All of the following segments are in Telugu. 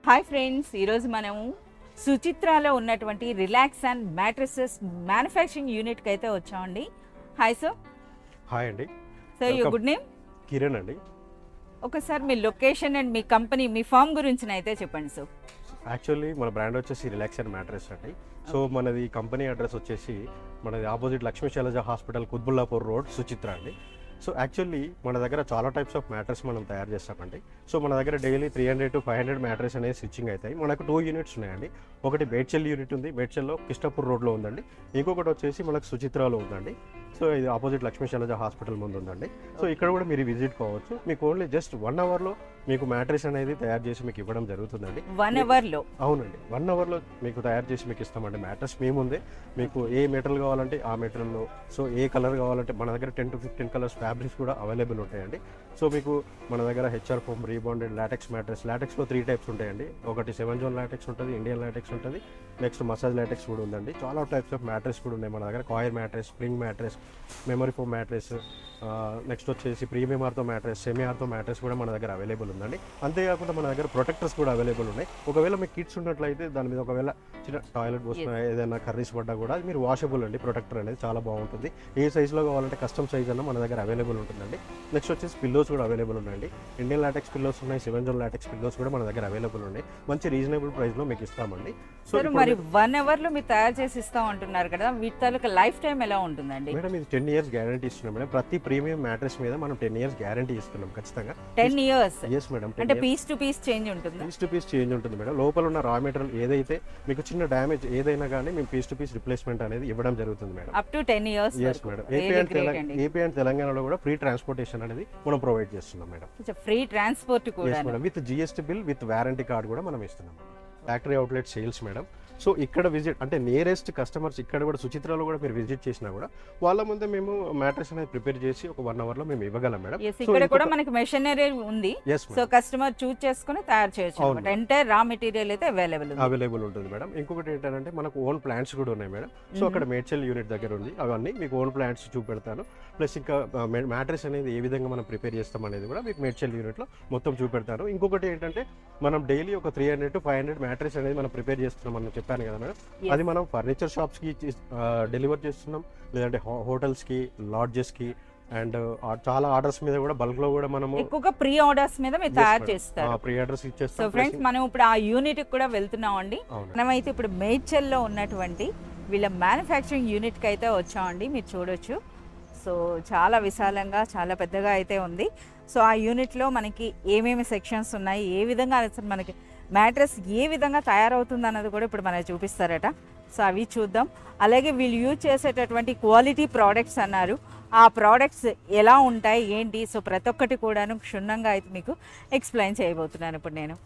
హాయ్ ఫ్రెండ్స్ ఈరోజు మనము సుచిత్రాలో ఉన్నటువంటి రిలాక్స్ అండ్ మ్యాట్రసెస్ మ్యానుఫ్యాక్చరింగ్ యూనిట్కి అయితే వచ్చామండి హాయ్ సార్ హాయ్ అండి sir you Welcome. Good name Kiran అండి ఒకసారి మీ లొకేషన్ అండ్ మీ కంపెనీ మీ ఫామ్ గురించి అయితే చెప్పండి సార్ యాక్చువల్లీ మన బ్రాండ్ వచ్చేసి రిలాక్స్ అండ్ మ్యాట్రెస్ అండి సో మనది కంపెనీ అడ్రస్ వచ్చేసి మనది opposite Lakshmi Sailaja hospital Kutbullapur road Suchitra అండి సో యాక్చువల్లీ మన దగ్గర చాలా టైప్స్ ఆఫ్ మ్యాట్రెస్ మనం తయారు చేస్తామండి సో మన దగ్గర daily three hundred to five hundred mattress అనేది స్విచ్చింగ్ అవుతాయి మనకు టూ యూనిట్స్ ఉన్నాయండి ఒకటి బేడ్చెల్ యూనిట్ ఉంది బేడ్చెల్లో కిష్టపూర్ రోడ్లో ఉందండి ఇంకొకటి వచ్చేసి మనకు సుచిత్రాలో ఉందండి సో ఇది ఆపోజిట్ లక్ష్మీ శైలజ హాస్పిటల్ ముందు ఉందండి సో ఇక్కడ కూడా మీరు విజిట్ కావచ్చు మీకు ఓన్లీ జస్ట్ వన్ అవర్లో మీకు మ్యాట్రెస్ అనేది తయారు చేసి మీకు ఇవ్వడం జరుగుతుందండి వన్ అవర్లో అవునండి వన్ అవర్లో మీకు తయారు చేసి మీకు ఇస్తామండి మ్యాట్రస్ మేముందే మీకు ఏ మెటీరియల్ కావాలంటే ఆ మెటీరియల్లో సో ఏ కలర్ కావాలంటే మన దగ్గర ten to fifteen colours fabrics కూడా అవైలబుల్ ఉంటాయండి సో మీకు మన దగ్గర HR foam rebonded latex mattress లాటెక్స్లో త్రీ టైప్స్ ఉంటాయండి ఒకటి సెవెన్ జోన్ లాటెక్స్ ఉంటుంది ఇండియన్ లాటెక్స్ ఉంటుంది నెక్స్ట్ మసాజ్ లాటెక్స్ కూడా ఉందండి చాలా టైప్స్ ఆఫ్ మ్యాట్రెస్ కూడా ఉన్నాయి మన దగ్గర coir mattress spring mattress memory foam mattress next వచ్చేసి premium ortho mattress semi ortho mattress కూడా మన దగ్గర అవైలబుల్ ఉందండి అంతేకాకుండా మన దగ్గర ప్రొటెక్టర్స్ కూడా అవైలబుల్ ఉన్నాయి ఒకవేళ మీకు కిట్స్ ఉన్నట్లయితే దాని మీద ఒకవేళ చిన్న టాయిలెట్ పోసిన ఏదైనా కర్రీస్ పడ్డా కూడా అది మీరు వాషబుల్ అండి ప్రొటెక్టర్ అనేది చాలా బాగుంటుంది ఏ సైజులో కావాలంటే కస్టమ్ సైజ్ అన్న మన దగ్గర అవైలబుల్ ఉంటుందండి నెక్స్ట్ వచ్చేసి పిల్లోస్ కూడా అవైలబుల్ ఉన్నాయండి ఇండియన్ లాటెక్స్ పిల్లోస్ ఉన్నాయి సెవెన్ జోన్ లాటెక్స్ పిల్లోస్ కూడా మన దగ్గర అవైలబుల్ ఉన్నాయి మంచి రీజనబుల్ ప్రైస్లో మీకు ఇస్తామండి సో సార్ మరి వన్ అవర్లో మీరు తయారు చేసి ఇస్తాం అంటున్నారు కదా వీటి తాలూకా లైఫ్ టైం ఎలా ఉంటుందండి మేడం ఇది టెన్ ఇయర్స్ గ్యారంటీ ఇస్తున్నాం మేడం ప్రతి ప్రీమియం మ్యాట్రెస్ మీద మనం టెన్ ఇయర్స్ గ్యారంటీ ఇస్తున్నాం ఖచ్చితంగా టెన్ ఇయర్స్ ఎస్ మేడం అంటే పీస్ టు పీస్ చేంజ్ ఉంటుంది పీస్ టు పీస్ చేంజ్ ఉంటుంది మేడం లోపల ఉన్న రా మెటీరియల్ ఏదైతే మీకు చిన్న డ్యామేజ్ ఏదైనా కానీ మేము పీస్ టు పీస్ రిప్లేస్మెంట్ అనేది ఇవ్వడం జరుగుతుంది madam up to ten years yes madam AP and Telangana AP and తెలంగాణలో కూడా ఫ్రీ ట్రాన్స్పోర్టేషన్ అనేది మనం ప్రొవైడ్ చేస్తున్నాం మేడం ఫ్రీ ట్రాన్స్పోర్ట్ కూడా yes madam with GST bill with warranty card కూడా మనం ఇస్తున్నాం factory outlet sales madam so ఇక్కడ విజిట్ అంటే నియరెస్ట్ కస్టమర్స్ ఇక్కడ కూడా సుచిత్రలో కూడా మీరు విజిట్ చేసినా కూడా వాళ్ళ ముందే మేము మ్యాట్రెస్ అనేది ప్రిపేర్ చేసి ఒక వన్ అవర్ లో మేము ఇవ్వగలం మేడం ఎస్ ఇక్కడ కూడా మనకి మెషినరీ ఉంది ఎస్ సో కస్టమర్ చూస్ చేసుకుని తయారు చేయొచ్చు అవును. అనమాట ఎంటైర్ రా మెటీరియల్ అయితే అవైలబుల్ ఉంది అవైలబుల్ ఉంటుంది మేడం ఇంకొకటి ఏంటంటే మనకు ఓన్ ప్లాంట్స్ కూడా ఉన్నాయి మేడం సో అక్కడ మేడ్చల్ యూనిట్ దగ్గర ఉంది అవన్నీ మీకు ఓన్ ప్లాంట్స్ చూపెడతాను ప్లస్ ఇంకా మ్యాట్రెస్ అనేది ఏ విధంగా మనం ప్రిపేర్ చేస్తాం అనేది కూడా మీకు మేడ్చల్ యూనిట్లో మొత్తం చూపెడతాను ఇంకొకటి ఏంటంటే మనం డైలీ ఒక three hundred to five hundred mattress అనేది మనం ప్రిపేర్ చేస్తున్నాం అని చెప్పాను కదా మేడం Yes. అది మనం ఫర్నిచర్ షాప్స్కి డెలివర్ చేస్తున్నాం లేదంటే హోటల్స్కి లాడ్జెస్కి అండ్ చాలా ఆర్డర్స్ మీద కూడా బల్క్లో కూడా మనము ఎక్కువగా ప్రీ ఆర్డర్స్ మీద మీరు తయారు చేస్తారు ప్రీ ఆర్డర్స్ సో ఇచ్చేస్తాం ఫ్రెండ్స్ మనం ఇప్పుడు ఆ యూనిట్ కూడా వెళ్తున్నాం అండి అవును మనమైతే ఇప్పుడు మేడ్చల్లో ఉన్నటువంటి వీళ్ళ మ్యానుఫ్యాక్చరింగ్ యూనిట్కి అయితే వచ్చామండి మీరు చూడొచ్చు సో చాలా విశాలంగా చాలా పెద్దగా అయితే ఉంది సో ఆ యూనిట్లో మనకి ఏమేమి సెక్షన్స్ ఉన్నాయి ఏ విధంగా అసలు మనకి మ్యాట్రస్ ఏ విధంగా తయారవుతుంది అన్నది కూడా ఇప్పుడు మనకి చూపిస్తారట సో అవి చూద్దాం అలాగే వీళ్ళు యూజ్ చేసేటటువంటి క్వాలిటీ ప్రోడక్ట్స్ అన్నారు ఆ ప్రోడక్ట్స్ ఎలా ఉంటాయి ఏంటి సో ప్రతి ఒక్కటి కూడాను క్షుణ్ణంగా అయితే మీకు ఎక్స్ప్లెయిన్ చేయబోతున్నాను ఇప్పుడు నేను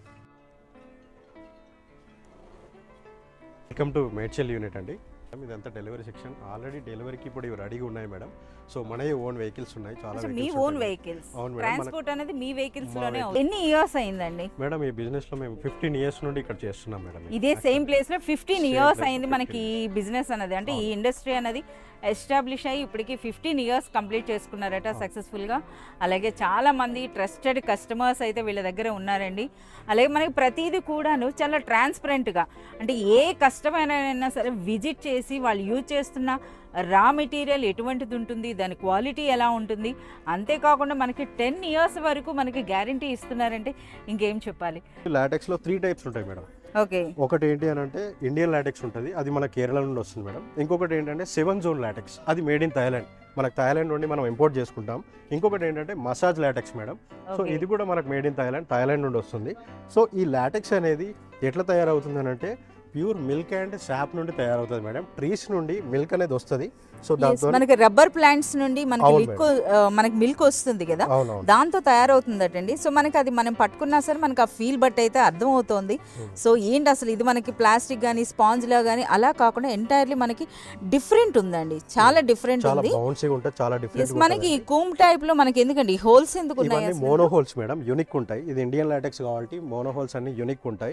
వెల్కమ్ టు మేడ్చల్ యూనిట్ అండి ఇదంతా డెలివరీ సెక్షన్ ఆల్రెడీ డెలివరీకి ఇప్పుడు ఇవి రెడీగా ఉన్నాయి మేడం సో మన ఓన్ వెహికల్స్ ఉన్నాయి చాలా అచ్చా, మీ vehicles ఓన్ ఉంటాయి. వెహికల్స్ అవును మేడం, ట్రాన్స్పోర్ట్ అనేది మీ వెహికల్స్ మా లోనే vehicle. అవుతుంది. ఎన్ని ఇయర్స్ అయిందండి మేడం ఈ బిజినెస్ లో మేము ఫిఫ్టీన్ ఇయర్స్ నుండి ఇక్కడ చేస్తున్నాం మేడం ఇదే సేమ్ ప్లేస్ లో ఫిఫ్టీన్ Same ఇయర్స్ place అయింది లో మనకి ఈ బిజినెస్ అనేది అంటే ఈ ఇండస్ట్రీ అనేది ఎస్టాబ్లిష్ అయ్యి ఇప్పటికి ఫిఫ్టీన్ ఇయర్స్ కంప్లీట్ చేసుకున్నారట సక్సెస్ఫుల్ గా అలాగే చాలా మంది ట్రస్టెడ్ కస్టమర్స్ అయితే వీళ్ళ దగ్గర ఉన్నారండి అలాగే మనకి ప్రతిదీ కూడాను చాలా ట్రాన్స్పరెంట్ గా అంటే ఏ కస్టమర్ అయినా సరే విజిట్ చేసి వాళ్ళు యూజ్ చేస్తున్న రా మెటీరియల్ ఎటువంటిది ఉంటుంది దాని క్వాలిటీ ఎలా ఉంటుంది అంతేకాకుండా మనకి టెన్ ఇయర్స్ వరకు మనకి గ్యారంటీ ఇస్తున్నారంటే ఇంకేం చెప్పాలి లాటెక్స్ లో త్రీ టైప్స్ ఉంటాయి మేడం ఓకే ఒకటి ఏంటి అని అంటే ఇండియన్ లాటెక్స్ ఉంటుంది అది మన కేరళ నుండి వస్తుంది మేడం ఇంకొకటి ఏంటంటే సెవెన్ జోన్ లాటెక్స్ అది మేడ్ ఇన్ థాయిలాండ్ మనకు థాయిలాండ్ నుండి మనం ఇంపోర్ట్ చేసుకుంటాం ఇంకొకటి ఏంటంటే massage latex madam so Okay. ఇది కూడా మనకు మేడ్ ఇన్ థాయిలాండ్ థాయిలాండ్ నుండి వస్తుంది సో ఈ లాటెక్స్ అనేది ఎట్లా తయారవుతుంది అని అంటే ప్యూర్ మిల్క్ అండ్ శాప్ నుండి తయారవుతుంది మేడం ట్రీస్ నుండి మిల్క్ అనేది వస్తుంది సో Yes, దాంతో మనకి రబ్బర్ ప్లాంట్స్ నుండి మనకి అవును లిక్ మనకి మిల్క్ వస్తుంది కదా అవునవును దాంతో తయారవుతుందటండి సో మనకి అది మనం పట్టుకున్నా సరే మనకి ఆ ఫీల్ బట్ అయితే అర్థం అవుతోంది Hmm. సో ఏంటి అసలు ఇది మనకి ప్లాస్టిక్ కానీ స్పాంజ్ లా కానీ అలా కాకుండా ఎంటైర్లీ మనకి డిఫరెంట్ ఉందండి చాలా డిఫరెంట్ చాలా ఉంది బౌన్సీగా ఉంటుంది చాలా Yes, డిఫరెంట్ మనకి ఈ కూమ్ టైప్ లో మనకి ఎందుకండి హోల్స్ ఎందుకు ఉన్నాయి ఇవన్నీ అసలు? మోనోహోల్స్ మేడం యూనిక్ ఉంటాయి ఇది ఇండియన్ లాటెక్స్ కాబట్టి మోనోహోల్స్ అన్ని యూనిక్ ఉంటాయి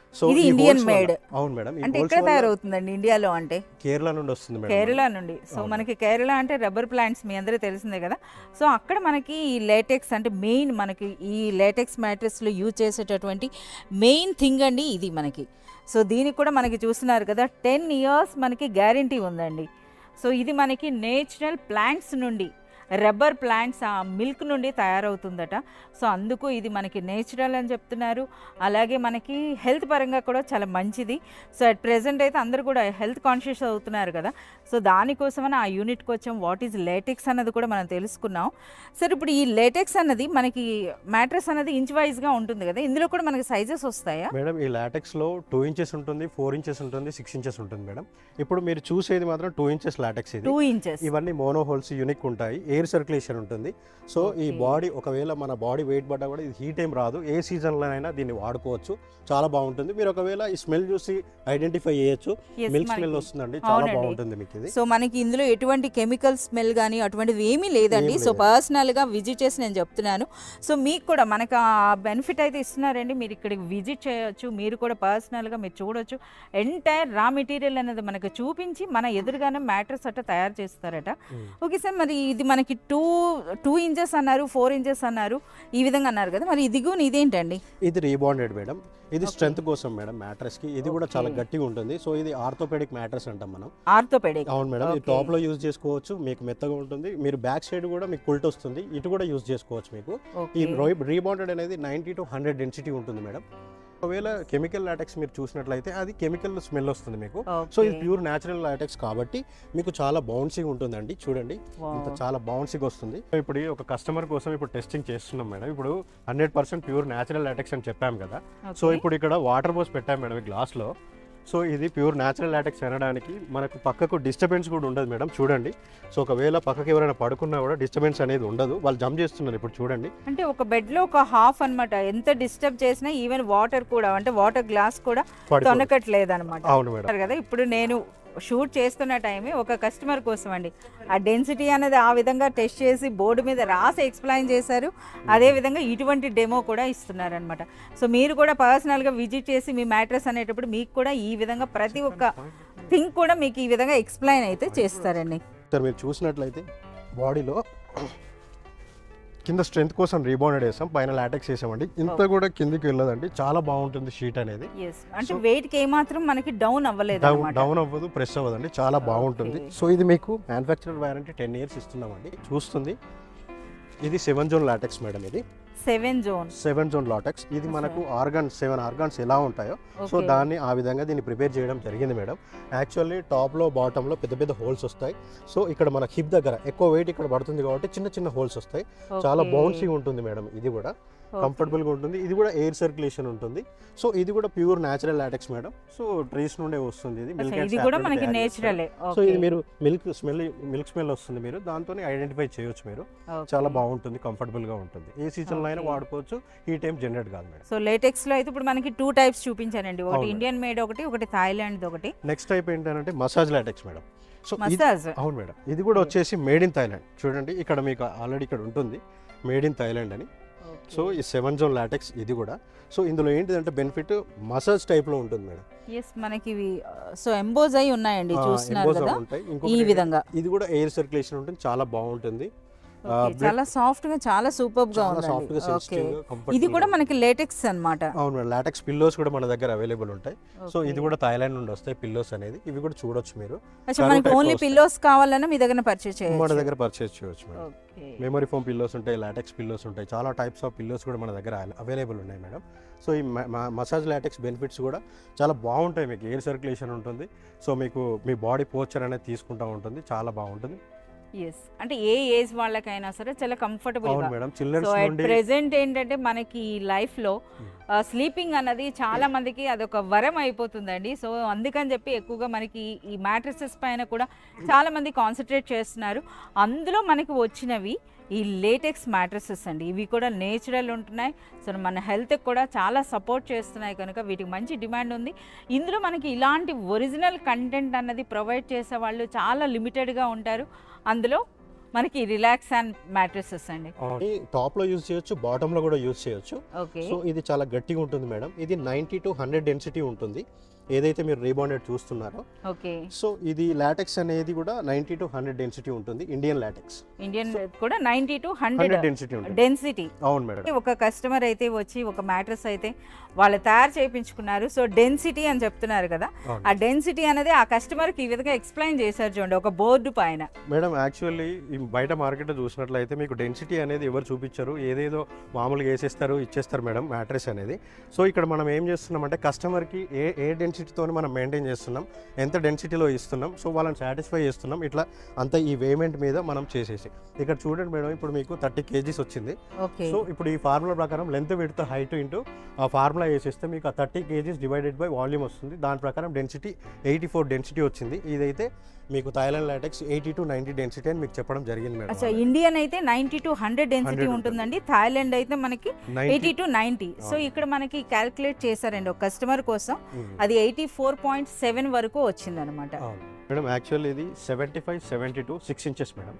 సో ఇది ఈ Indian holes వల్ల- made. అవును మేడం ఈ అంటే holes ఎక్కడ వల్ల తయారవుతుందండి ఇండియాలో అంటే కేరళ నుండి వస్తుంది మేడం కేరళ నుండి సో మనకి కేరళ అంటే రబ్బర్ ప్లాంట్స్ మీ అందరూ తెలిసిందే కదా సో అక్కడ మనకి ఈ లేటెక్స్ అంటే మెయిన్ మనకి ఈ లేటెక్స్ మ్యాట్రెస్లో యూజ్ చేసేటటువంటి మెయిన్ థింగ్ అండి ఇది మనకి సో దీనికి కూడా మనకి చూస్తున్నారు కదా టెన్ ఇయర్స్ మనకి గ్యారంటీ ఉందండి సో ఇది మనకి నేచురల్ ప్లాంట్స్ నుండి రబ్బర్ ప్లాంట్స్ ఆ మిల్క్ నుండి తయారవుతుందట సో అందుకు ఇది మనకి నేచురల్ అని చెప్తున్నారు అలాగే మనకి హెల్త్ పరంగా కూడా చాలా మంచిది సో అట్ ప్రెసెంట్ అయితే అందరూ కూడా హెల్త్ కాన్షియస్ అవుతున్నారు కదా సో దానికోసమని ఆ యూనిట్కి వచ్చాం వాట్ ఈజ్ లేటెక్స్ అన్నది కూడా మనం తెలుసుకున్నాం సరే ఇప్పుడు ఈ లేటెక్స్ అన్నది మనకి మ్యాట్రెస్ అన్నది ఇంచ్ వైజ్గా ఉంటుంది కదా ఇందులో కూడా మనకి సైజెస్ వస్తాయా మేడం ఈ లాటెక్స్ లో టూ ఇంచెస్ ఉంటుంది ఫోర్ ఇంచెస్ ఉంటుంది సిక్స్ ఇంచెస్ ఉంటుంది మేడం ఇప్పుడు మీరు చూసేది మాత్రం టూ ఇంచెస్ లాటెక్స్ ఇది టూ ఇంచెస్ ఇవన్నీ మోనో హోల్స్ యూనిక్ ఉంటాయి ఎయిర్ సర్క్యులేషన్ ఉంటుంది సో ఈ Okay. బాడీ ఒకవేళ మన బాడీ వెయిట్ పడ్డా కూడా ఇది హీట్ ఏం రాదు ఏ సీజన్లోనైనా దీన్ని వాడుకోవచ్చు చాలా బాగుంటుంది మీరు ఒకవేళ ఈ స్మెల్ చూసి ఐడెంటిఫై చేయొచ్చు Yes, మిల్క్ మనకి. స్మెల్ వస్తుందండి చాలా అవునండి. బాగుంటుంది మీకు ఇది సో మనకి ఇందులో ఎటువంటి కెమికల్ స్మెల్ కానీ అటువంటిది ఏమీ లేదండి ఏం సో లేదు. పర్సనల్గా విజిట్ చేసి నేను చెప్తున్నాను సో మీకు కూడా మనకు ఆ బెనిఫిట్ అయితే ఇస్తున్నారండి మీరు ఇక్కడికి విజిట్ చేయొచ్చు మీరు కూడా పర్సనల్గా మీరు చూడొచ్చు ఎంటైర్ రా మెటీరియల్ అనేది మనకు చూపించి మన ఎదురుగానే మ్యాట్రస్ అట్ట తయారు చేస్తారట Mm. ఓకే సార్ మరి ఇది మనకి టూ టూ ఇంచెస్ అన్నారు ఫోర్ ఇంచెస్ అన్నారు ఈ విధంగా అన్నారు కదా మరి ఇదిగో ఇదేంటండి ఇది రీబాండెడ్ మేడం ఇది Okay. స్ట్రెంత్ కోసం మేడం మ్యాట్రస్ కి ఇది కూడా చాలా Okay. గట్టిగా ఉంటుంది సో ఇది ఆర్థోపెడిక్ మ్యాట్రస్ అంటాం మనం ఆర్థోపెడిక్ అవును మేడం ఇది Okay. టాప్ లో యూజ్ చేసుకోవచ్చు మీకు మెత్తగా ఉంటుంది మీరు బ్యాక్ సైడ్ కూడా మీకు కుల్ట్ వస్తుంది ఇటు కూడా యూజ్ చేసుకోవచ్చు మీకు ఈ రీబాండెడ్ అనేది ninety to hundred density madam మేడం ఒకవేళ కెమికల్ లాటెక్స్ మీరు చూసినట్లయితే అది కెమికల్ స్మెల్ వస్తుంది మీకు సో ఇది ప్యూర్ న్యాచురల్ లాటెక్స్ కాబట్టి మీకు చాలా బౌన్సీగా ఉంటుందండి చూడండి ఇంత చాలా బౌన్సీగా వస్తుంది ఇప్పుడు ఈ ఒక కస్టమర్ కోసం ఇప్పుడు టెస్టింగ్ చేస్తున్నాం మేడం ఇప్పుడు hundred percent pure natural latex అని చెప్పాం కదా సో ఇప్పుడు ఇక్కడ వాటర్ పోసి పెట్టాం మేడం ఈ గ్లాస్లో సో ఇది ప్యూర్ న్యాచురల్ లాటెక్స్ అనడానికి మనకు పక్కకు డిస్టర్బెన్స్ కూడా ఉండదు మేడం చూడండి సో ఒకవేళ పక్కకి ఎవరైనా పడుకున్నా కూడా డిస్టర్బెన్స్ అనేది ఉండదు వాళ్ళు జంప్ చేస్తున్నారు ఇప్పుడు చూడండి అంటే ఒక బెడ్ లో ఒక హాఫ్ అన్నమాట ఎంత డిస్టర్బ్ చేసినా ఈవెన్ వాటర్ కూడా అంటే వాటర్ గ్లాస్ కూడా పడుకో తొనకట్లేదు అనమాట అవును మేడం కదా ఇప్పుడు నేను షూట్ చేస్తున్న టైమే ఒక కస్టమర్ కోసం అండి ఆ డెన్సిటీ అనేది ఆ విధంగా టెస్ట్ చేసి బోర్డు మీద రాసి ఎక్స్ప్లెయిన్ చేశారు అదే విధంగా ఇటువంటి డెమో కూడా ఇస్తున్నారనమాట సో మీరు కూడా పర్సనల్గా విజిట్ చేసి మీ మ్యాట్రెస్ అనేటప్పుడు మీకు కూడా ఈ విధంగా ప్రతి ఒక్క థింగ్ కూడా మీకు ఈ విధంగా ఎక్స్ప్లెయిన్ అయితే చేస్తారండి సార్ మీరు చూసినట్లయితే బాడీలో కింద స్ట్రెంత్ కోసం రీబౌండెడ్ వేసాం పైన లాటెక్స్ వేసామండి ఇంత కూడా కిందికి వెళ్ళదండి చాలా బాగుంటుంది షీట్ అనేది ఎస్ అంటే వెయిట్ కి ఏమాత్రం మనకి డౌన్ అవ్వలేదు డౌన్ అనమాట డౌన్ అవ్వదు ప్రెస్ అవ్వదండి చాలా బాగుంటుంది Okay. సో ఇది మీకు మ్యానుఫ్యాక్చరర్ వారంటీ టెన్ ఇయర్స్ ఇస్తున్నామండి చూస్తుంది ఇది సెవెన్ జోన్ లాటెక్స్ మేడం ఇది seven zone seven zone latex ఇది మనకు ఆర్గాన్స్ సెవెన్ ఆర్గాన్స్ ఎలా ఉంటాయో సో Okay. దాన్ని ఆ విధంగా దీన్ని ప్రిపేర్ చేయడం జరిగింది మేడం యాక్చువల్లీ టాప్లో బాటంలో పెద్ద పెద్ద హోల్స్ వస్తాయి సో ఇక్కడ మన హిప్ దగ్గర ఎక్కువ వెయిట్ ఇక్కడ పడుతుంది కాబట్టి చిన్న చిన్న హోల్స్ వస్తాయి చాలా బౌన్సీగా ఉంటుంది మేడం ఇది కూడా కంఫర్టబుల్గా ఉంటుంది ఇది కూడా ఎయిర్ సర్క్యులేషన్ ఉంటుంది సో ఇది కూడా pure natural latex madam so trees నుండే వస్తుంది ఇది milk and ఇది sap కూడా నుండి మనకి తయారు చేస్తారు. నేచురలే సో ఇది మీరు మిల్క్ స్మెల్ మిల్క్ స్మెల్ వస్తుంది మీరు దాంతో ఐడెంటిఫై చేయొచ్చు మీరు చాలా బాగుంటుంది కంఫర్టబుల్ గా ఉంటుంది ఏ సీజన్ లో అయినా Okay. వాడుకోవచ్చు ఈ టైం జనరేట్ కాదు మేడం సో లేటెక్స్ లో అయితే ఇప్పుడు మనకి టూ టైప్స్ చూపించానండి ఒకటి అవును. ఇండియన్ మేడ్ ఒకటి ఒకటి థాయిలాండ్ ఒకటి నెక్స్ట్ టైప్ ఏంటంటే మసాజ్ లాటెక్స్ మేడం సో ఇది మసాజ్ అవును మేడం ఇది కూడా వచ్చేసి మేడ్ ఇన్ థైలాండ్ చూడండి ఇక్కడ మీకు ఆల్రెడీ ఇక్కడ ఉంటుంది మేడ్ ఇన్ థైలాండ్ అని సో ఈ సెవెన్ జోన్ లాటెక్స్ ఇది కూడా సో ఇందులో ఏంటిదంటే బెనిఫిట్ మసాజ్ టైప్ లో ఉంటుంది మేడం ఎస్ మనకి ఇవి సో ఎంబోజ్ అయి ఉన్నాయండి ఆ, చూస్తున్నారు emboss కదా ఉంటాయి ఈ ఇంకొకటి విధంగా ఇది కూడా ఎయిర్ సర్క్యులేషన్ ఉంటుంది చాలా బాగుంటుంది ఆ, Okay, blood- చాలా సాఫ్ట్ గా చాలా సూపర్ గా చాలా సాఫ్ట్ గా ఉందండి ఓకే sensitive గా, comfortable ఇది కూడా గా. మనకి లేటెక్స్ అన్నమాట అవును మేడం లాటెక్స్ పిల్లోస్ కూడా మన దగ్గర అవైలబుల్ ఉంటాయి సో ఇది కూడా థాయిలాండ్ నుండి వస్తాయి పిల్లోస్ అనేది ఇవి కూడా చూడొచ్చు మీరు అచ్చా చాలా మనకి type లో ఓన్లీ వస్తాయి. పిల్లోస్ కావాలన్నా మీ దగ్గర పర్చేస్ మన చేయొచ్చు దగ్గర పర్చేస్ చేయొచ్చు madam okay memory foam pillows ఉంటాయి లాటెక్స్ పిల్లోస్ ఉంటాయి చాలా టైప్స్ ఆఫ్ పిల్లోస్ కూడా మన దగ్గర అవైలబుల్ ఉన్నాయి మేడం సో ఈ మసాజ్ లాటెక్స్ బెనిఫిట్స్ కూడా చాలా బాగుంటాయి మీకు ఎయిర్ సర్క్యులేషన్ ఉంటుంది సో మీకు మీ బాడీ పోస్చర్ అనేది తీసుకుంటా ఉంటుంది చాలా బాగుంటుంది ఎస్ అంటే ఏ ఏజ్ వాళ్ళకైనా సరే చాలా కంఫర్టబుల్ అవును గా మేడం సో చిల్డ్రన్స్ అట్ నుండి ప్రెసెంట్ ఏంటంటే మనకి లైఫ్ లో స్లీపింగ్ అన్నది చాలా మందికి అదొక వరం అయిపోతుందండి సో అందుకని చెప్పి ఎక్కువగా మనకి ఈ మ్యాట్రసెస్ పైన కూడా చాలా మంది కాన్సన్ట్రేట్ చేస్తున్నారు అందులో మనకి వచ్చినవి ఈ లేటెక్స్ మ్యాట్రసెస్ అండి ఇవి కూడా నేచురల్ ఉంటున్నాయి సో మన హెల్త్కి కూడా చాలా సపోర్ట్ చేస్తున్నాయి కనుక వీటికి మంచి డిమాండ్ ఉంది ఇందులో మనకి ఇలాంటి ఒరిజినల్ కంటెంట్ అన్నది ప్రొవైడ్ చేసే వాళ్ళు చాలా లిమిటెడ్గా ఉంటారు అందులో మనకి రిలాక్స్ అండ్ మ్యాట్రసెస్ అండి టాప్ లో యూజ్ చేయొచ్చు బాటమ్ లో కూడా యూజ్ చేయొచ్చు ఓకే సో ఇది చాలా గట్టిగా ఉంటుంది మేడం ఇది నైంటీ టు హండ్రెడ్ డెన్సిటీ ఉంటుంది ఏదైతే మీరు రీబాండెడ్ చూస్తున్నారో ఓకే సో ఇది లాటెక్స్ అనేది కూడా నైంటీ టు హండ్రెడ్ డెన్సిటీ ఉంటుంది ఇండియన్ లాటెక్స్ ఇండియన్ కూడా ninety to hundred hundred density ఉంటుంది డెన్సిటీ అవును మేడం ఒక కస్టమర్ అయితే వచ్చి ఒక మ్యాట్రస్ అయితే వాళ్ళు తయారు చేయించుకున్నారు సో డెన్సిటీ అని చెప్తున్నారు కదా అవును. ఆ డెన్సిటీ అనేది ఆ కస్టమర్కి ఈ విధంగా ఎక్స్ప్లెయిన్ చేశారు చూడండి ఒక బోర్డు పైన మేడం యాక్చువల్లీ ఈ బయట మార్కెట్లో చూసినట్లయితే మీకు డెన్సిటీ అనేది ఎవరు చూపించరు ఏదేదో మామూలుగా వేసేస్తారు ఇచ్చేస్తారు మేడం మ్యాట్రెస్ అనేది సో ఇక్కడ మనం ఏం చేస్తున్నామంటే కస్టమర్కి ఏ ఏ డెన్సిటీతో మనం మెయింటైన్ చేస్తున్నాం ఎంత డెన్సిటీలో ఇస్తున్నాం సో వాళ్ళని సాటిస్ఫై చేస్తున్నాం ఇట్లా అంత ఈ వేమెంట్ మీద మనం చేసేసి ఇక్కడ చూడండి మేడం ఇప్పుడు మీకు థర్టీ కేజీస్ వచ్చింది ఓకే సో ఇప్పుడు ఈ ఫార్ములా ప్రకారం లెంత్ విడ్త్ హైట్ ఇంటూ ఆ ఫార్ములా వేసేస్తే మీకు ఆ thirty kgs divided by volume వస్తుంది దాని ప్రకారం డెన్సిటీ ఎయిటీ ఫోర్ డెన్సిటీ వచ్చింది ఇదైతే మీకు Thailand latex eighty to ninety density అని మీకు చెప్పడం జరిగింది అచ్చా మేడం ఇండియన్ అయితే నైన్టీ టు హండ్రెడ్ డెన్సిటీ 100 ఉంటుందండి థాయిలాండ్ అయితే మనకి ఎయిటీ టు నైన్టీ సో అవును. ఇక్కడ మనకి క్యాల్కులేట్ చేశారండి ఒక కస్టమర్ కోసం అది ఎయిటీ ఫోర్ పాయింట్ సెవెన్ వరకు వచ్చిందనమాట మేడం యాక్చువల్లీ ఇది seventy five seventy two six inches madam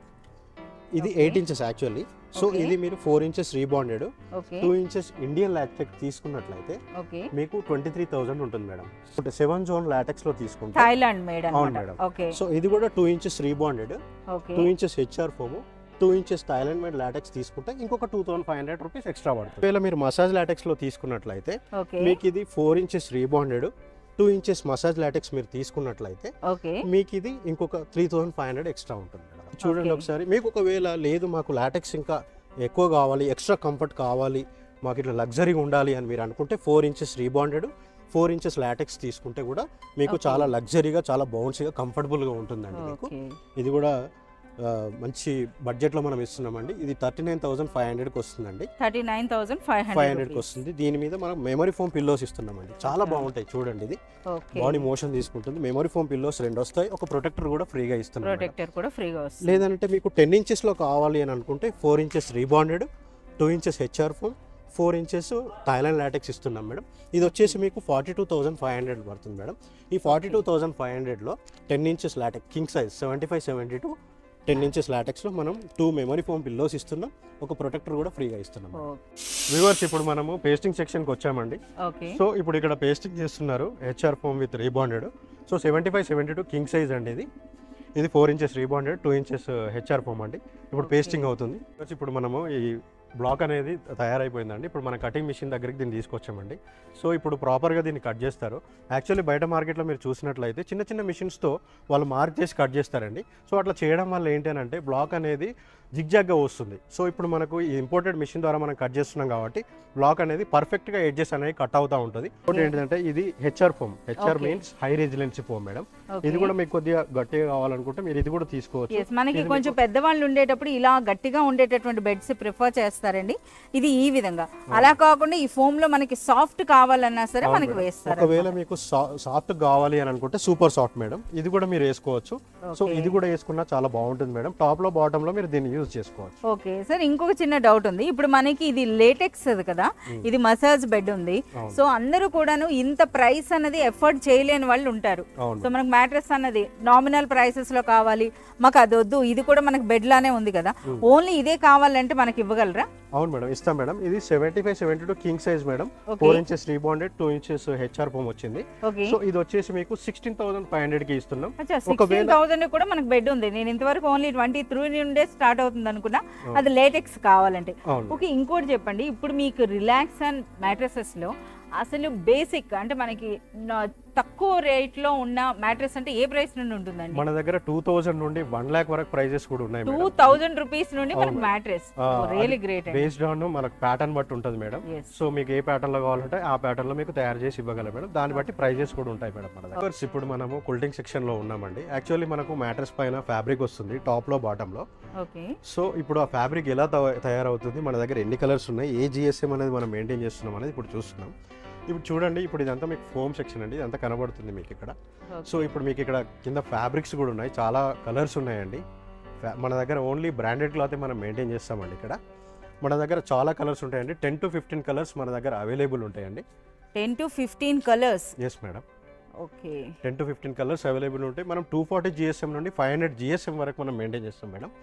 ఇది Okay. Eight inches actually so Okay. ఇది మీరు four inches rebonded okay two inches Indian latex తీసుకున్నట్లయితే ఓకే మీకు ట్వంటీ త్రీ థౌసండ్ ఉంటుంది మేడం సెవెన్ జోన్ లాటెక్స్ లో తీసుకుంటే థాయిలాండ్ మేడ్ అవును అనమాట మేడం. ఓకే సో ఇది కూడా two inches rebonded okay two inches HR foam two inches Thailand made latex తీసుకుంటే ఇంకొక two thousand five hundred rupees extra పడుతుంది ఒకవేళ మీరు మసాజ్ లాటెక్స్ లో తీసుకున్నట్లయితే ఓకే మీకు ఇది four inches rebonded two inches massage latex మీరు తీసుకున్నట్లయితే ఓకే మీకు ఇది ఇంకొక three thousand five hundred extra ఉంటుంది మేడం చూడండి Okay. ఒకసారి మీకు ఒకవేళ లేదు మాకు లాటెక్స్ ఇంకా ఎక్కువ కావాలి ఎక్స్ట్రా కంఫర్ట్ కావాలి మాకు ఇట్లా లగ్జరీగా ఉండాలి అని మీరు అనుకుంటే four inches rebonded four inches latex తీసుకుంటే కూడా మీకు Okay. చాలా లగ్జరీగా చాలా బౌన్సీగా కంఫర్టబుల్గా ఉంటుందండి మీకు ఓకే ఇది కూడా ఆ, మంచి బడ్జెట్లో మనం ఇస్తున్నామండి ఇది థర్టీ నైన్ థౌసండ్ ఫైవ్ హండ్రెడ్కి వస్తుందండి thirty nine thousand five five hundred హండ్రెడ్కి వస్తుంది దీని మీద మనం మెమరీ ఫోమ్ పిల్లోస్ ఇస్తున్నామండి చాలా Okay. బాగుంటాయి చూడండి ఇది ఓకే బాడీ మోషన్ తీసుకుంటుంది మెమరీ ఫోమ్ పిల్లోస్ రెండు వస్తాయి ఒక ప్రొటెక్టర్ కూడా ఫ్రీగా ఇస్తున్నాం మేడం. ప్రొటెక్టర్ కూడా ఫ్రీగా వస్తుంది లేదంటే మీకు టెన్ ఇంచెస్లో కావాలి అని అనుకుంటే four inches rebonded two inches HR foam four inches Thailand latex ఇస్తున్నాం మేడం ఇది వచ్చేసి మీకు forty two thousand five hundred పడుతుంది మేడం ఈ ఫార్టీ టూ థౌసండ్ ఫైవ్ హండ్రెడ్లో ten inches latex king size seventy five seventy two ten inches లాటెక్స్లో మనం టూ మెమరీ ఫోమ్ పిల్లోస్ ఇస్తున్నాం ఒక ప్రొటెక్టర్ కూడా ఫ్రీగా ఇస్తున్నాం వ్యూవర్స్ ఇప్పుడు మనము పేస్టింగ్ సెక్షన్కి వచ్చామండి ఓకే సో ఇప్పుడు ఇక్కడ పేస్టింగ్ చేస్తున్నారు HR foam with rebonded so seventy five seventy two king size అండి ఇది ఇది four inches rebonded two inches HR foam అండి ఇప్పుడు Okay. పేస్టింగ్ అవుతుంది ఇప్పుడు మనము ఈ బ్లాక్ అనేది తయారైపోయిందండి ఇప్పుడు మన కటింగ్ మిషన్ దగ్గరికి దీన్ని తీసుకొచ్చామండి సో ఇప్పుడు ప్రాపర్గా దీన్ని కట్ చేస్తారు యాక్చువల్లీ బయట మార్కెట్లో మీరు చూసినట్లయితే చిన్న చిన్న మిషన్స్తో వాళ్ళు మార్క్ చేసి కట్ చేస్తారండి సో అట్లా చేయడం వల్ల ఏంటి అని అంటే బ్లాక్ అనేది జిగ్జాగ్గా వస్తుంది సో ఇప్పుడు మనకు ఈ ఇంపోర్టెడ్ మిషన్ ద్వారా మనం కట్ చేస్తున్నాం కాబట్టి బ్లాక్ అనేది పర్ఫెక్ట్గా ఎడ్జెస్ అనేవి కట్ అవుతూ ఉంటుంది ఇంకోటి ఏంటంటే ఇది HR foam HR Okay. Means high resiliency foam madam okay ఇది కూడా మీకు కొద్దిగా గట్టిగా కావాలనుకుంటే మీరు ఇది కూడా తీసుకోవచ్చు ఎస్ మనకి ఇది కొంచెం పెద్దవాళ్ళు ఉండేటప్పుడు ఇలా గట్టిగా ఉండేటటువంటి బెడ్స్ ప్రిఫర్ చేస్తారండి ఇది ఈ విధంగా అలా కాకుండా ఈ ఫోమ్ లో మనకి సాఫ్ట్ కావాలన్నా సరే అవును మనకి మేడం. వేస్తారు ఒకవేళ మీకు సాఫ్ట్ కావాలి అని అనుకుంటే సూపర్ సాఫ్ట్ మేడం ఇది కూడా మీరు వేసుకోవచ్చు సో Okay. ఇది కూడా వేసుకున్నా చాలా బాగుంటుంది మేడం టాప్ లో బాటమ్ లో మీరు దీన్ని యూజ్ చేసుకోవచ్చు ఓకే సార్ ఇంకొక చిన్న డౌట్ ఉంది ఇప్పుడు మనకి ఇది లేటెక్స్ అది కదా ఇది మసాజ్ బెడ్ ఉంది అవును. సో అందరూ కూడాను ఇంత ప్రైస్ అన్నది ఎఫర్ట్ చేయలేని వాళ్ళు ఉంటారు అవును సో మనకు మ్యాట్రెస్ అన్నది నామినల్ ప్రైసెస్ లో కావాలి మాకు అది వద్దు ఇది కూడా మనకు బెడ్ లానే ఉంది కదా ఓన్లీ ఇదే కావాలంటే మనకి ఇవ్వగలరా అవును మేడం ఇస్తాం మేడం ఇది seventy five seventy two king size madam Okay. Four inches rebonded two inches HR foam వచ్చింది ఓకే సో ఇది వచ్చేసి మీకు సిక్స్టీన్ థౌసండ్ ఫైవ్ హండ్రెడ్ కి ఇస్తున్నాం అచ్చా ఒకవేళ- సిక్స్టీన్ థౌసండ్ కూడా మనకు బెడ్ ఉంది నేను ఇంతవరకు ఓన్లీ ట్వంటీ త్రీ నుండే స్టార్ట్ అవుతుంది అనుకున్నా అది లేటెక్స్ కావాలంటే అవును ఓకే ఇంకోటి చెప్పండి ఇప్పుడు మీకు రిలాక్స్ అండ్ మ్యాట్రసెస్ లో అసలు బేసిక్ అంటే మనకి నా- తక్కువ రేట్ లో ఉన్న మ్యాట్రెస్ అంటే ఏ ప్రైస్ నుండి ఉంటుందండి మన దగ్గర టూ థౌసండ్ నుండి వన్ లాక్ వరకు ప్రైజెస్ కూడా ఉన్నాయి టూ మేడం థౌజండ్ రూపీస్ నుండి మనకి అవును. మ్యాట్రెస్ ఆ, రియలీ గ్రేట్ అండి బేస్డ్ ఆన్ మనకు ప్యాటర్న్ బట్టి ఉంటుంది మేడం ఎస్ సో మీకు ఏ ప్యాటర్న్ లో కావాలంటే ఆ ప్యాటర్న్ లో మీకు తయారు చేసి ఇవ్వగలం మేడం దాన్ని బట్టి ప్రైజెస్ కూడా ఉంటాయి మేడం మన దగ్గర ఇప్పుడు మనము కూల్డ్రింక్ సెక్షన్ లో ఉన్నామండి యాక్చువల్లీ మనకు మ్యాట్రెస్ పైన ఫ్యాబ్రిక్ వస్తుంది టాప్ లో బాటమ్ లో ఓకే సో ఇప్పుడు ఆ ఫ్యాబ్రిక్ ఎలా తవ- తయారవుతుంది మన దగ్గర ఎన్ని కలర్స్ ఉన్నాయి ఏ జిఎస్ఎం అనేది మనం మెయింటైన్ చేస్తున్నాం అనేది ఇప్పుడు చూస్తున్నాం ఇప్పుడు చూడండి ఇప్పుడు ఇదంతా మీకు ఫోమ్ సెక్షన్ అండి ఇదంతా కనబడుతుంది మీకు ఇక్కడ సో ఇప్పుడు మీకు ఇక్కడ కింద ఫ్యాబ్రిక్స్ కూడా ఉన్నాయి చాలా కలర్స్ ఉన్నాయండి ఫ్యా- మన దగ్గర ఓన్లీ బ్రాండెడ్ క్లాత్ మనం మెయింటైన్ చేస్తామండి ఇక్కడ మన దగ్గర చాలా కలర్స్ ఉంటాయండి టెన్ టు ఫిఫ్టీన్ కలర్స్ మన దగ్గర అవైలబుల్ ఉంటాయండి ten to fifteen colours yes madam okay ten to fifteen colours available ఉంటాయి మనం టూ ఫార్టీ జిఎస్ఎం నుండి ఫైవ్ హండ్రెడ్ జిఎస్ఎం వరకు మనం మెయింటైన్ చేస్తాం మేడం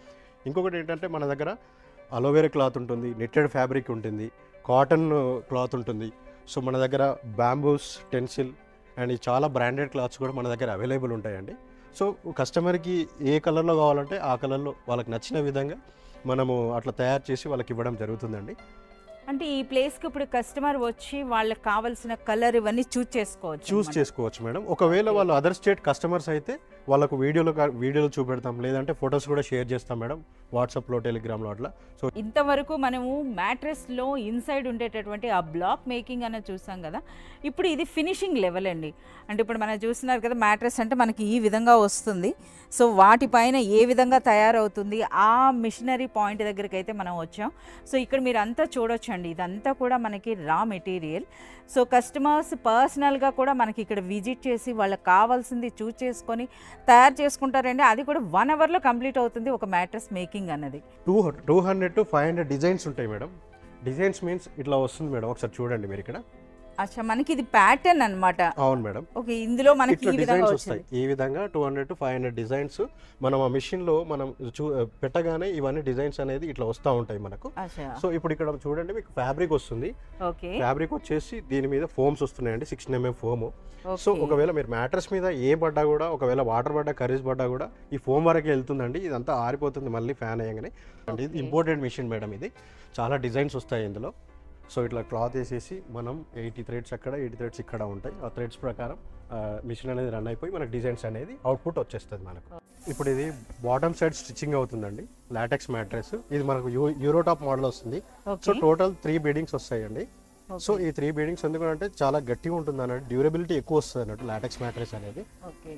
ఇంకొకటి ఏంటంటే మన దగ్గర అలోవేరా క్లాత్ ఉంటుంది నెట్టెడ్ ఫ్యాబ్రిక్ ఉంటుంది కాటన్ క్లాత్ ఉంటుంది సో మన దగ్గర బ్యాంబూస్ టెన్సిల్ అండ్ ఈ చాలా బ్రాండెడ్ క్లాత్స్ కూడా మన దగ్గర అవైలబుల్ ఉంటాయండి సో కస్టమర్కి ఏ కలర్లో కావాలంటే ఆ కలర్లో వాళ్ళకి నచ్చిన విధంగా మనము అట్లా తయారు చేసి వాళ్ళకి ఇవ్వడం జరుగుతుందండి అంటే ఈ ప్లేస్కి ఇప్పుడు కస్టమర్ వచ్చి వాళ్ళకి కావాల్సిన కలర్ ఇవన్నీ చూస్ చేసుకోవచ్చు చూస్ అన్నమాట. చేసుకోవచ్చు మేడం ఒకవేళ Okay. వాళ్ళు అదర్ స్టేట్ కస్టమర్స్ అయితే వాళ్ళకు వీడియోలో కా- వీడియోలు చూపెడతాం లేదంటే ఫొటోస్ కూడా షేర్ చేస్తాం మేడం వాట్సాప్లో టెలిగ్రామ్లో అట్లా సో ఇంతవరకు మనము మ్యాట్రెస్లో ఇన్సైడ్ ఉండేటటువంటి ఆ బ్లాక్ మేకింగ్ అనేది చూసాం కదా ఇప్పుడు ఇది ఫినిషింగ్ లెవెల్ అండి అంటే ఇప్పుడు మనం చూస్తున్నారు కదా మ్యాట్రెస్ అంటే మనకి ఈ విధంగా వస్తుంది సో వాటిపైన ఏ విధంగా తయారవుతుంది ఆ మిషనరీ పాయింట్ దగ్గరికి అయితే మనం వచ్చాం సో ఇక్కడ మీరు అంతా చూడొచ్చండి ఇదంతా కూడా మనకి రా మెటీరియల్ సో కస్టమర్స్ పర్సనల్గా కూడా మనకి ఇక్కడ విజిట్ చేసి వాళ్ళకి కావాల్సింది చూస్ చేసుకొని తయారు చేసుకుంటారండి అది కూడా వన్ అవర్లో కంప్లీట్ అవుతుంది ఒక మ్యాట్రెస్ మేకింగ్ అన్నది two two hundred to five hundred designs ఉంటాయి మేడం డిజైన్స్ మీన్స్ ఇట్లా వస్తుంది మేడం ఒకసారి చూడండి మీరు ఇక్కడ అచ్చా మనకి ఇది ప్యాటర్న్ అన్నమాట అవును మేడం ఓకే ఇందులో మనకి ఇట్లా ఈ విధంగా డిజైన్స్ వచ్చింది వస్తాయి ఈ విధంగా two hundred to five hundred designs మనం ఆ machine లో మనం చూ పెట్టగానే ఇవన్నీ డిజైన్స్ అనేది ఇట్లా వస్తూ ఉంటాయి మనకు అచ్చా సో ఇప్పుడు ఇక్కడ చూడండి మీకు ఫ్యాబ్రిక్ వస్తుంది ఓకే ఫ్యాబ్రిక్ వచ్చేసి దీని మీద ఫోమ్స్ వస్తున్నాయండి sixteen mm foam so okay. ఒకవేళ మీరు మ్యాట్రస్ మీద ఏ పడ్డా కూడా ఒకవేళ వాటర్ పడ్డా కర్రీస్ పడ్డా కూడా ఈ ఫోమ్ వరకే వెళ్తుందండి ఇదంతా ఆరిపోతుంది మళ్ళీ ఫ్యాన్ అయ్యగానే అండ్ ఇది ఇంపోర్టెడ్ మిషన్ మేడం ఇది చాలా డిజైన్స్ వస్తాయి ఇందులో సో ఇట్లా క్లాత్ వేసేసి మనం ఎయిటీ థ్రెడ్స్ అక్కడ ఎయిటీ థ్రెడ్స్ ఇక్కడ ఉంటాయి ఆ థ్రెడ్స్ ప్రకారం మిషన్ అనేది రన్ అయిపోయి మనకు డిజైన్స్ అనేది అవుట్పుట్ వచ్చేస్తుంది మనకు ఇప్పుడు ఇది బాటమ్ సైడ్ స్టిచ్చింగ్ అవుతుందండి లాటెక్స్ మ్యాట్రెస్ ఇది మనకు యూ- యూరోటాప్ మోడల్ వస్తుంది so okay total three beadings వస్తాయండి సో ఈ త్రీ బీడింగ్స్ ఎందుకంటే చాలా గట్టిగా ఉంటుంది అన్నట్టు డ్యూరబిలిటీ ఎక్కువ వస్తుంది అన్నట్టు లాటెక్స్ మ్యాట్రెస్ అనేది ఓకే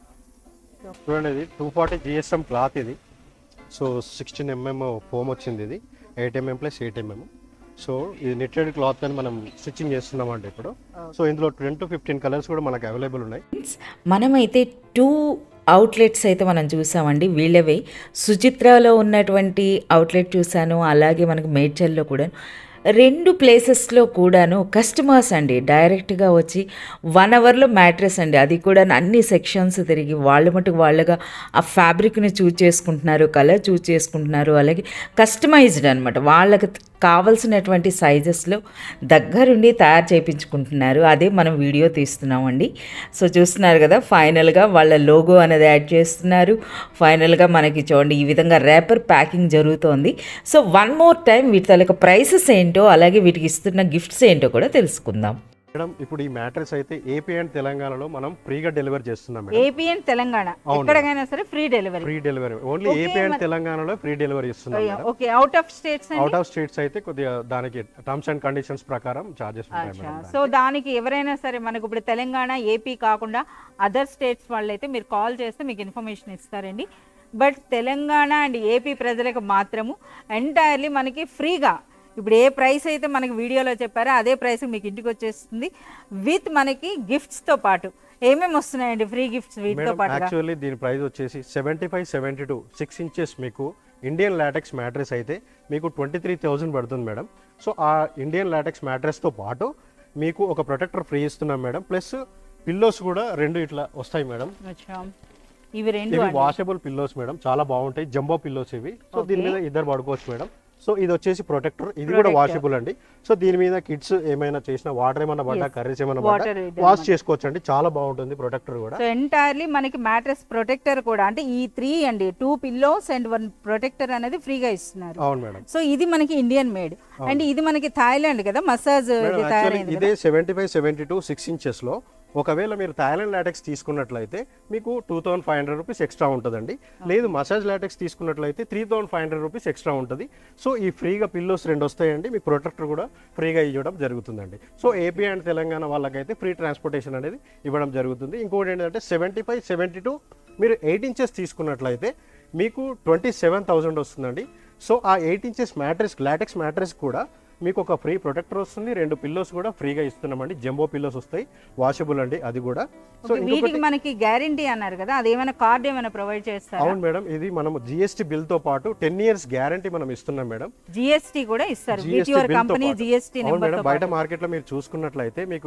చూడండి ఇది టూ ఫార్టీ జిఎస్ఎం క్లాత్ ఇది సో సిక్స్టీన్ ఎంఎం ఫోమ్ వచ్చింది ఇది eight mm plus eight mm so ఇది నెట్టెడ్ క్లాత్ అని మనం స్టిచ్చింగ్ చేస్తున్నామండి ఇప్పుడు సో ఇందులో టెన్ టు ఫిఫ్టీన్ కలర్స్ కూడా మనకు అవైలబుల్ ఉన్నాయి మనమైతే టూ అవుట్లెట్స్ అయితే మనం చూసామండి వీళ్ళవే సుచిత్రలో ఉన్నటువంటి అవుట్లెట్ చూసాను అలాగే మనకు మేడ్చల్లో కూడా రెండు ప్లేసెస్లో కూడాను కస్టమర్స్ అండి డైరెక్ట్గా వచ్చి వన్ అవర్లో మ్యాట్రెస్ అండి అది కూడా అన్ని సెక్షన్స్ తిరిగి వాళ్ళు మటుకు వాళ్ళగా ఆ ఫ్యాబ్రిక్ని చూజ్ చేసుకుంటున్నారు కలర్ చూజ్ చేసుకుంటున్నారు అలాగే కస్టమైజ్డ్ అనమాట వాళ్ళకి కావలసినటువంటి సైజెస్లో దగ్గరుండి తయారు చేయించుకుంటున్నారు అదే మనం వీడియో తీస్తున్నామండి సో చూస్తున్నారు కదా ఫైనల్గా వాళ్ళ లోగో అనేది యాడ్ చేస్తున్నారు ఫైనల్గా మనకి చూడండి ఈ విధంగా రేపర్ ప్యాకింగ్ జరుగుతోంది సో వన్ మోర్ టైం వీటి తాలూకా ప్రైసెస్ ఏంటో అలాగే వీటికి ఇస్తున్న గిఫ్ట్స్ ఏంటో కూడా తెలుసుకుందాం మేడం ఇప్పుడు ఈ మ్యాట్రెస్ అయితే ఏపీ అండ్ తెలంగాణలో మనం ఫ్రీగా డెలివరీ చేస్తున్నాం మేడం ఏపీ అండ్ తెలంగాణ అవును. ఎక్కడికైనా సరే free delivery free delivery only Okay, AP and మరి- తెలంగాణలో ఫ్రీ డెలివరీ ఇస్తున్నాం madam okay out of states out of states అయితే కొద్దిగా దానికి టర్మ్స్ అండ్ కండిషన్స్ ప్రకారం చార్జెస్ ఉంటాయి అచ్చా మేడం సో దానికి ఎవరైనా సరే మనకు ఇప్పుడు తెలంగాణ ఏపీ కాకుండా అదర్ స్టేట్స్ వాళ్ళైతే మీరు కాల్ చేస్తే మీకు ఇన్ఫర్మేషన్ ఇస్తారండి బట్ తెలంగాణ అండ్ ఏపీ ప్రజలకు మాత్రము ఎంటైర్లీ మనకి ఫ్రీగా ఇప్పుడు ఏ ప్రైస్ అయితే మనకి వీడియోలో చెప్పారో అదే ప్రైస్ మీకు ఇంటికి వచ్చేస్తుంది విత్ మనకి గిఫ్ట్స్తో పాటు ఏమేమి వస్తున్నాయండి ఫ్రీ గిఫ్ట్స్ వీటితో మేడం పాటుగా యాక్చువల్లీ దీని ప్రైస్ వచ్చేసి seventy five seventy two six inches మీకు ఇండియన్ లాటెక్స్ మ్యాట్రెస్ అయితే మీకు ట్వంటీ త్రీ థౌజండ్ పడుతుంది మేడం సో ఆ ఇండియన్ లాటెక్స్ మ్యాట్రెస్తో పాటు మీకు ఒక ప్రొటెక్టర్ ఫ్రీ ఇస్తున్నాం మేడం ప్లస్ పిల్లోస్ కూడా రెండు ఇట్లా వస్తాయి మేడం అచ్చా. ఇవి రెండు ఇవి అండి. వాషబుల్ పిల్లోస్ మేడం చాలా బాగుంటాయి జంబో పిల్లోస్ ఇవి సో దీని మీద ఇద్దరు పడుకోవచ్చు మేడం సో ఇది వచ్చేసి ప్రొటెక్టర్ ఇది కూడా Protector. వాషబుల్ అండి సో దీని మీద కిడ్స్ ఏమైనా చేసిన వాటర్ ఏమైనా పడ్డా Yes. కర్రీస్ ఏమైనా Water పడ్డా ఇది వాష్ అన్నమాట. చేసుకోవచ్చు అండి చాలా బాగుంటుంది ప్రొటెక్టర్ కూడా సో ఎంటైర్లీ మనకి మ్యాట్రెస్ ప్రొటెక్టర్ కూడా అంటే ఈ త్రీ అండి two pillows and one protector అనేది ఫ్రీగా ఇస్తున్నారు అవును మేడం సో ఇది మనకి ఇండియన్ మేడ్ అండ్ ఇది మనకి థాయిలాండ్ కదా మసాజ్ మేడం ఇది యాక్చువల్లీ తయారైంది ఇదే seventy five seventy two six ఇంచెస్లో ఒకవేళ మీరు థాయిలాండ్ లాటెక్స్ తీసుకున్నట్లయితే మీకు two thousand five hundred rupees extra ఉంటుందండి లేదు మసాజ్ లాటెక్స్ తీసుకున్నట్లయితే three thousand five hundred rupees extra ఉంటుంది సో ఈ ఫ్రీగా పిల్లోస్ రెండు వస్తాయండి మీకు ప్రొటెక్టర్ కూడా ఫ్రీగా ఇవ్వడం జరుగుతుందండి సో ఏపీ అండ్ తెలంగాణ వాళ్ళకైతే ఫ్రీ ట్రాన్స్పోర్టేషన్ అనేది ఇవ్వడం జరుగుతుంది ఇంకోటి ఏంటంటే సెవెంటీ ఫైవ్ సెవెంటీ టూ మీరు ఎయిట్ ఇంచెస్ తీసుకున్నట్లయితే మీకు ట్వంటీ సెవెన్ థౌసండ్ వస్తుందండి సో ఆ eight inches mattress latex mattress కూడా మీకు ఒక ఫ్రీ ప్రొటెక్టర్ వస్తుంది రెండు పిల్లోస్ కూడా ఫ్రీగా ఇస్తున్నామండి జంబో పిల్లోస్ వస్తాయి వాషబుల్ అండి అది కూడా సో Okay, వీటికి మనకి గ్యారంటీ అన్నారు కదా అది ఏమైనా కార్డ్ ఏమైనా ప్రొవైడ్ చేస్తారా అవును మేడం ఇది మనం జిఎస్టీ బిల్ తో పాటు టెన్ ఇయర్స్ గ్యారంటీ మనం ఇస్తున్నాం మేడం జిఎస్టీ కూడా ఇస్తారు విత్ GST యువర్ bill తో కంపెనీ పాటు. జిఎస్టీ అవును నెంబర్ మేడం బయట మార్కెట్ లో మీరు చూసుకున్నట్లయితే మీకు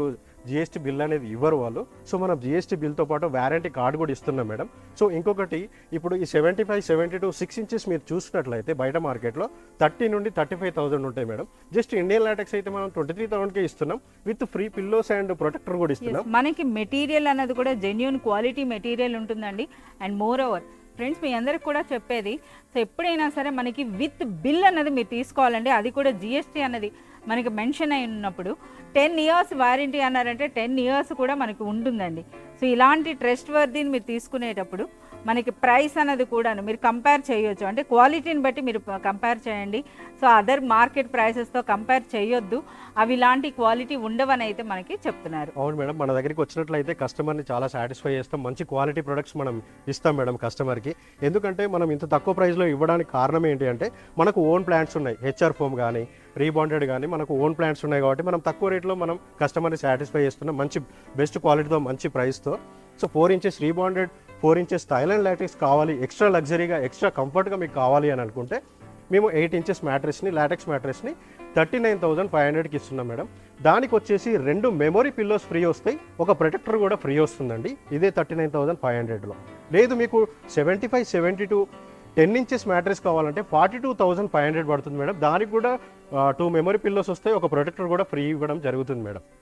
జిఎస్టీ బిల్ అనేది ఇవ్వరు వాళ్ళు సో మనం జిఎస్టీ బిల్తో పాటు వ్యారంటీ కార్డు కూడా ఇస్తున్నాం మేడం సో ఇంకొకటి ఇప్పుడు ఈ seventy five seventy two six inches మీరు చూసినట్లయితే బయట మార్కెట్లో థర్టీ నుండి థర్టీ ఫైవ్ థౌసండ్ ఉంటాయి మేడం జస్ట్ ఇండియన్ లాటెక్స్ అయితే మనం ట్వంటీ త్రీ థౌసండ్కే ఇస్తున్నాం with free pillows and protector కూడా ఇస్తున్నాం మనకి మెటీరియల్ అన్నది కూడా జెన్యున్ క్వాలిటీ మెటీరియల్ ఉంటుందండి అండ్ మోర్ ఓవర్ ఫ్రెండ్స్ మీ అందరికి కూడా చెప్పేది సో ఎప్పుడైనా సరే మనకి విత్ బిల్ అన్నది మీరు తీసుకోవాలండి అది కూడా జిఎస్టీ అన్నది మనకి మెన్షన్ అయి ఉన్నప్పుడు టెన్ ఇయర్స్ వారంటీ అన్నారంటే టెన్ ఇయర్స్ కూడా మనకి ఉంటుందండి సో ఇలాంటి ట్రస్ట్ వర్దీని మీరు తీసుకునేటప్పుడు మనకి ప్రైస్ అన్నది కూడాను మీరు కంపేర్ చేయొచ్చు అంటే క్వాలిటీని బట్టి మీరు కంపేర్ చేయండి సో అదర్ మార్కెట్ ప్రైసెస్తో కంపేర్ చేయొద్దు అవి ఇలాంటి క్వాలిటీ ఉండవని అయితే మనకి చెప్తున్నారు అవును మేడం మన దగ్గరికి వచ్చినట్లయితే కస్టమర్ని చాలా సాటిస్ఫై చేస్తాం మంచి క్వాలిటీ ప్రొడక్ట్స్ మనం ఇస్తాం మేడం కస్టమర్కి ఎందుకంటే మనం ఇంత తక్కువ ప్రైస్లో ఇవ్వడానికి కారణం ఏంటి అంటే మనకు ఓన్ ప్లాంట్స్ ఉన్నాయి హెచ్ఆర్ ఫోమ్ కానీ రీబాండెడ్ కానీ మనకు ఓన్ ప్లాంట్స్ ఉన్నాయి కాబట్టి మనం తక్కువ రేట్లో మనం కస్టమర్ని సాటిస్ఫై చేస్తున్నాం మంచి బెస్ట్ క్వాలిటీతో మంచి ప్రైస్తో so four inches rebonded four inches Thailand latex కావాలి ఎక్స్ట్రా లగ్జరీగా ఎక్స్ట్రా కంఫర్ట్గా మీకు కావాలి అని అనుకుంటే మేము ఎయిట్ ఇంచెస్ మ్యాట్రెస్ని లాటెక్స్ మ్యాట్రెస్ని థర్టీ నైన్ థౌసండ్ ఫైవ్ హండ్రెడ్కి ఇస్తున్నాం మేడం దానికి వచ్చేసి రెండు మెమొరీ పిల్లోస్ ఫ్రీ వస్తాయి ఒక ప్రొటెక్టర్ కూడా ఫ్రీ వస్తుందండి ఇదే థర్టీ నైన్ థౌసండ్ ఫైవ్ హండ్రెడ్లో లేదు మీకు seventy five seventy two ten inches mattress కావాలంటే forty two thousand five hundred పడుతుంది మేడం దానికి కూడా టూ మెమరీ పిల్లోస్ వస్తాయి ఒక ప్రొటెక్టర్ కూడా ఫ్రీ ఇవ్వడం జరుగుతుంది మేడం